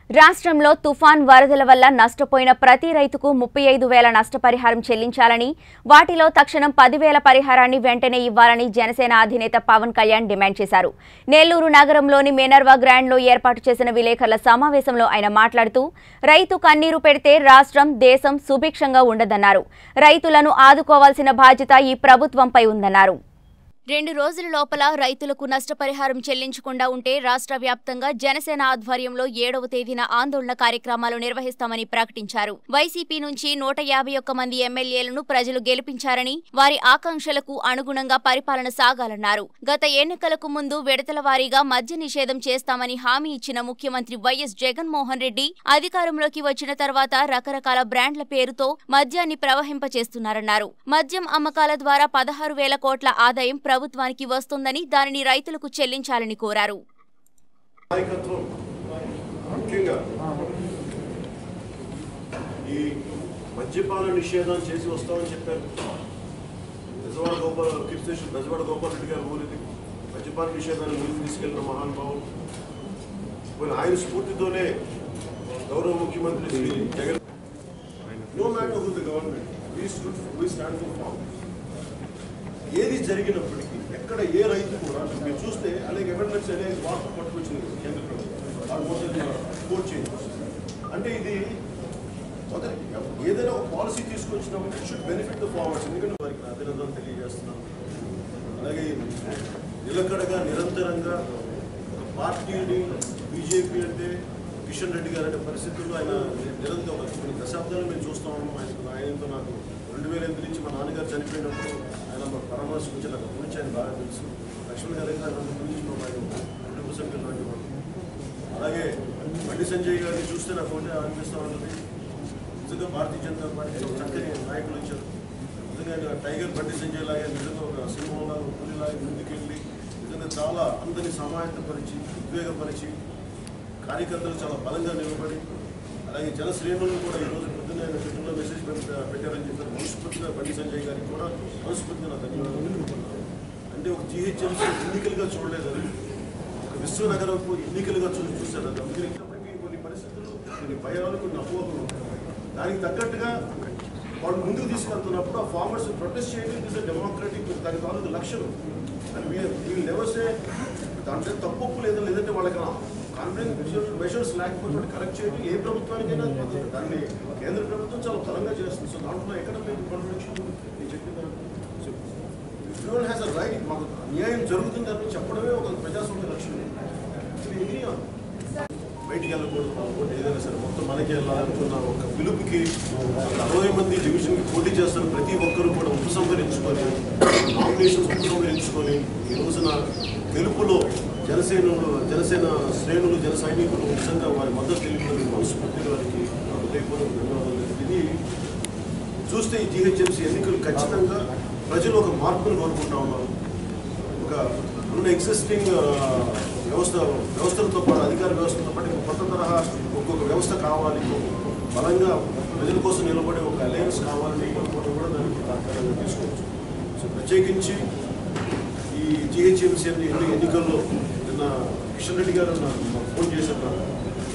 రాష్ట్రంలో తుఫాన్ వరదల వల్ల నష్టపోయిన ప్రతి రైతుకు ముప్పై ఐదు వేల నష్టపరిహారం చెల్లించాలని వాటిలో తక్షణం పదివేల పరిహారాన్ని వెంటనే ఇవ్వాలని జనసేన అధినేత పవన్ కళ్యాణ్ డిమాండ్ చేశారు నెల్లూరు నగరంలోని మెనర్వా గ్రాండ్లో ఏర్పాటు చేసిన విలేకరుల సమావేశంలో ఆయన మాట్లాడుతూ రైతు కన్నీరు పెడితే రాష్ట్రం దేశం సుభిక్షంగా ఉండదన్నారు రైతులను ఆదుకోవాల్సిన బాధ్యత ఈ ప్రభుత్వంపై ఉందన్నారు రెండు రోజుల లోపల రైతులకు నష్టపరిహారం చెల్లించకుండా ఉంటే రాష్ట్ర వ్యాప్తంగా జనసేన ఆధ్వర్యంలో ఏడవ తేదీన ఆందోళన కార్యక్రమాలు నిర్వహిస్తామని ప్రకటించారు వైసీపీ నుంచి నూట యాభై ఒక్క మంది ఎమ్మెల్యేలను ప్రజలు గెలిపించారని వారి ఆకాంక్షలకు అనుగుణంగా పరిపాలన సాగాలన్నారు గత ఎన్నికలకు ముందు విడతల వారీగా మద్య నిషేధం చేస్తామని హామీ ఇచ్చిన ముఖ్యమంత్రి వైఎస్ జగన్మోహన్ రెడ్డి అధికారంలోకి వచ్చిన తర్వాత రకరకాల బ్రాండ్ల పేరుతో మద్యాన్ని ప్రవహింపచేస్తున్నారన్నారు మద్యం అమ్మకాల ద్వారా పదహారు వేల కోట్ల ఆదాయం ప్రభుత్వానికి వస్తుందని దానిని రైతులకు చెల్లించాలని కోరారు నాయకత్వం ముఖ్యంగా ఈ మద్యపాన నిషేధం చేసి వస్తామని చెప్పారు బెజవాడ గోపాల్ కీర్తి స్టేషన్ బెజవాడ గోపాల్ రెడ్డి గారు ఊరిది మద్యపాన నిషేధాన్ని ముందుకు తీసుకెళ్లిన మహానుభావుడు మరి ఆయన స్ఫూర్తితోనే గౌరవ ముఖ్యమంత్రి Shri Jagan no matter who the government we stood we stand for farm ఏది జరిగినప్పటికీ ఎక్కడ ఏ రైతు కూడా మీరు చూస్తే అనేక అమెండ్మెంట్స్ అనేక వార్త పట్టుకొచ్చింది కేంద్ర ప్రభుత్వం ఆల్మోస్ట్ కోర్ట్ చేంజ్ అంటే ఇది మొదటి ఏదైనా ఒక పాలసీ తీసుకొచ్చినప్పుడు it should benefit the farmers ఎందుకంటే వారికి నా అభినందనలు తెలియజేస్తున్నాను అలాగే నిలకడగా నిరంతరంగా ఒక పార్టీని బీజేపీ అంటే కిషన్ రెడ్డి గారు అనే పరిస్థితుల్లో ఆయన నిరంతరం ఒక కొన్ని దశాబ్దాలు మేము చూస్తా ఉన్నాం ఆయన ఆయనతో నాకు రెండు వేల ఎనిమిది నుంచి మా నాన్నగారు చనిపోయినప్పుడు ఆయన మా పరామర్శించి నాకు గురించి ఆయన బాగా తెలుసు లక్ష్మణ్ గారు అయితే ఆయన గురించి మా ఆయన కుటుంబ సభ్యులు లాంటి వాళ్ళు అలాగే బండి సంజయ్ గారిని చూస్తే నాకు ఒకటే అనిపిస్తూ ఉంటుంది నిజంగా భారతీయ జనతా పార్టీ ఒక చక్కని నాయకులు వచ్చారు నిజంగా ఆయన టైగర్ బండి సంజయ్ లాగా నిజంగా ఒక సింహంలాగా పులిలాగా ముందుకెళ్ళి నిజంగా చాలా అందరినీ సమాయత్తపరిచి ఉద్వేగపరిచి కార్యకర్తలు చాలా బలంగా నిలబడి అలాగే జన శ్రేణులను కూడా ఈరోజు పొద్దున్న ఆయన ట్విట్టర్లో మెసేజ్ పెట్ట- పెట్టారని చెప్పారు మనస్ఫూర్తిగా బండి సంజయ్ గారికి కూడా మనస్ఫూర్తిగా నా ధన్యవాదాలు తెలుపుతున్నాను. అంటే ఒక జిహెచ్ఎంసీ ఎన్నికలుగా చూడలేదు అది ఒక విశ్వనగరంకు ఎన్నికలుగా చూ చూశారు అది అందుకని ఇప్పటికీ కొన్ని పరిస్థితులు కొన్ని భయాలు కొన్ని అపోహలు ఉంటాయి. దానికి తగ్గట్టుగా వాళ్ళు ముందుకు తీసుకెళ్తున్నప్పుడు ఆ ఫార్మర్స్ ప్రొటెస్ట్ చేయడం ఇస్ డెమోక్రటిక్ దాని తాలూకు లక్ష్యం అని వీళ్ళు నెవర్సే దాంట్లో తప్పు లేదా లేదంటే వాళ్ళకి కాన్ఫిడెన్స్ మెషర్స్ లేకపోతే వాటి కరెక్ట్ చేయడం ఏ ప్రభుత్వానికైనా పద్ధతి. దాన్ని కేంద్ర ప్రభుత్వం చాలా బలంగా చేస్తుంది సో దాంట్లో ఎక్కడ మీకు కాన్ఫిడెన్షియల్ నేను చెప్పిన ఎవ్రీవన్ హ్యాస్ అ రైట్ మాకు అన్యాయం జరుగుతుంది అని చెప్పడమే ఒక ప్రజాస్వామ్య లక్ష్యం ఇది ఎగ్రీ ఆన్ బయటికి వెళ్ళకూడదు ఓటు ఏదైనా సరే మొత్తం మనకి వెళ్ళాలనుకున్న ఒక పిలుపుకి ఒక అరవై మంది డివిజన్కి పోటీ చేస్తున్న ప్రతి ఒక్కరూ కూడా ఉపసంహరించుకొని నామినేషన్స్ ఉపసంహరించుకొని ఈ రోజున గెలుపులో జనసేన జనసేన శ్రేణులు జన సైనికులు నిజంగా వారి మద్దతు తెలిపినందుకు మనస్ఫూర్తిగా వారికి నా హృదయపూర్వక ధన్యవాదాలు ఇది చూస్తే ఈ జిహెచ్ఎంసీ ఎన్నికలు ఖచ్చితంగా ప్రజలు ఒక మార్పును కోరుకుంటా ఉన్నారు ఒక ఉన్న ఎగ్జిస్టింగ్ వ్యవస్థ వ్యవస్థలతో పాటు అధికార వ్యవస్థలతో పాటు ఒక కొత్త తరహా ఒక్కొక్క వ్యవస్థ కావాలి బలంగా ప్రజల కోసం నిలబడే ఒక అలయన్స్ కావాలని అనుకోవడం కూడా దానికి తాత్కాలికంగా తీసుకోవచ్చు సో ప్రత్యేకించి ఈ జిహెచ్ఎంసీ ఎన్ని ఎన్నికల్లో నిన్న కిషన్ రెడ్డి గారు నాకు ఫోన్ చేశారు నాకు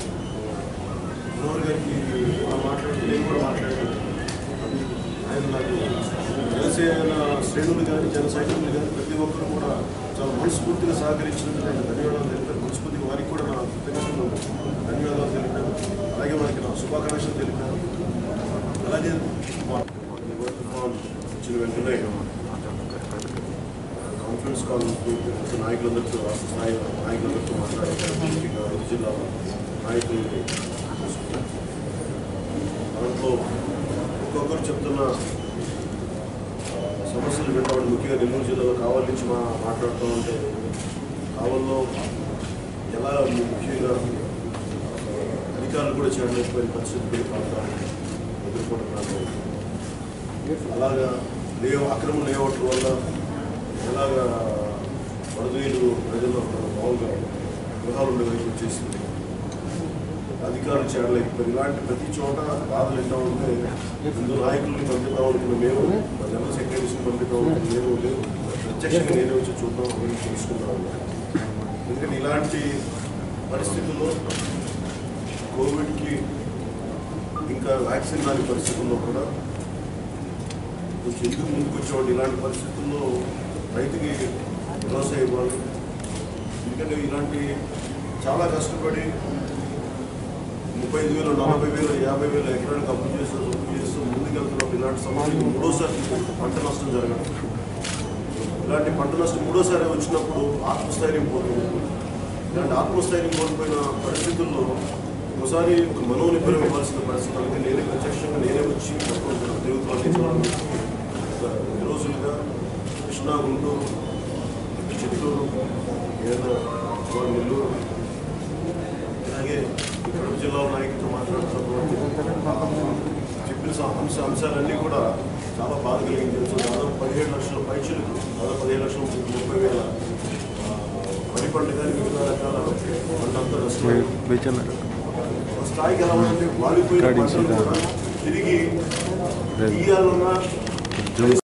మనోహర్ గారికి మనం మాట్లాడుతూ నేను కూడా మాట్లాడాను ఆయన నాకు జనసేన శ్రేణులు కానీ జన సైనికులు కానీ ప్రతి ఒక్కరు కూడా చాలా మనస్ఫూర్తిగా సహకరించినందుకు ఆయన ధన్యవాదాలు తెలిపారు మనస్ఫూర్తిగా వారికి కూడా నా కృతజ్ఞతలు ధన్యవాదాలు తెలిపారు అలాగే వారికి నా శుభాకాంక్షలు తెలిపారు అలాగే మా- తుఫాన్ వచ్చిన వెంటనే కాన్ఫరెన్స్ కాల్ నాయకులందరితో రాష్ట్ర స్థాయి నాయకులందరితో మాట్లాడారు ముఖ్యంగా ఐదు జిల్లాల నాయకుల్ని దాంట్లో ఒక్కొక్కరు చెప్తున్న ఆ, సమస్యలు వింటాడు ముఖ్యంగా నెల్లూరు జిల్లాలో కావలి నుంచి మా మాట్లాడుతూ ఉంటే కావల్లో ఎలా ముఖ్యంగా అధికారులు కూడా చేయలేకపోయిన పరిస్థితులు ప్రాంతాలు ఎదుర్కొంటున్నారు అలాగా లేఅవు అక్రమ లేఅవుట్ల వల్ల ఎలాగా వరదీలు ప్రజల్లో మామూలుగా గృహాలు ఉండేవైపు వచ్చేసింది అధికారులు చేయలేకపోయి ఇలాంటి ప్రతి చోట బాధలు వింటా ఉంటే ముందు నాయకుల్ని పంపిద్దాం అనుకున్న మేము మా జనరల్ సెక్రటరీస్ని పంపిద్దాం అనుకున్న మేము లేదు ప్రత్యక్షంగా నేనే వచ్చి చూద్దాం అవన్నీ తెలుసుకుందాం ఎందుకంటే ఇలాంటి పరిస్థితుల్లో కోవిడ్కి ఇంకా వ్యాక్సిన్ రాని పరిస్థితుల్లో కూడా కొంచెం ఎందుకు ముందుకు వచ్చేవాడు ఇలాంటి పరిస్థితుల్లో రైతుకి భరోసా ఇవ్వాలి ఎందుకంటే ఇలాంటి చాలా కష్టపడి ముప్పై ఐదు వేలు నలభై వేలు యాభై వేలు ఎకరానికి అప్పు చేస్తూ అప్పు చేస్తూ ముందుకెళ్తున్నప్పుడు ఇలాంటి సమస్యలు మూడోసారి పంట నష్టం జరగడం ఇలాంటి పంట నష్టం మూడోసారి వచ్చినప్పుడు ఆత్మస్థైర్యం పోతుంది ఇలాంటి ఆత్మస్థైర్యం కోల్పోయిన పరిస్థితుల్లో ఒకసారి ఒక మనోనిబ్బరం ఇవ్వాల్సిన పరిస్థితి అనేది నేనే ప్రత్యక్షంగా నేనే వచ్చి పట్టుకుంటున్నాను తిరుగుతున్నాను ఈ రోజులుగా కృష్ణా గుంటూరు చిత్తూరు ఏదైనా ఇవాళ నెల్లూరు అలాగే కడప జిల్లా నాయకులతో మాట్లాడుతున్నటువంటి చెప్పిన స- అంశ అంశాలన్నీ కూడా చాలా బాధ కలిగించవచ్చు దాదాపు పదిహేడు లక్షల పైచులకు దాదాపు పదిహేడు లక్షల ముప్పై వేల ఆ, వరి పంట కానీ వివిధ రకాల పంట అంతా నష్టం ఒక స్థాయికి ఎలా ఉందంటే వాలిపోయిన పంటలు కూడా తిరిగి తీయాలన్నా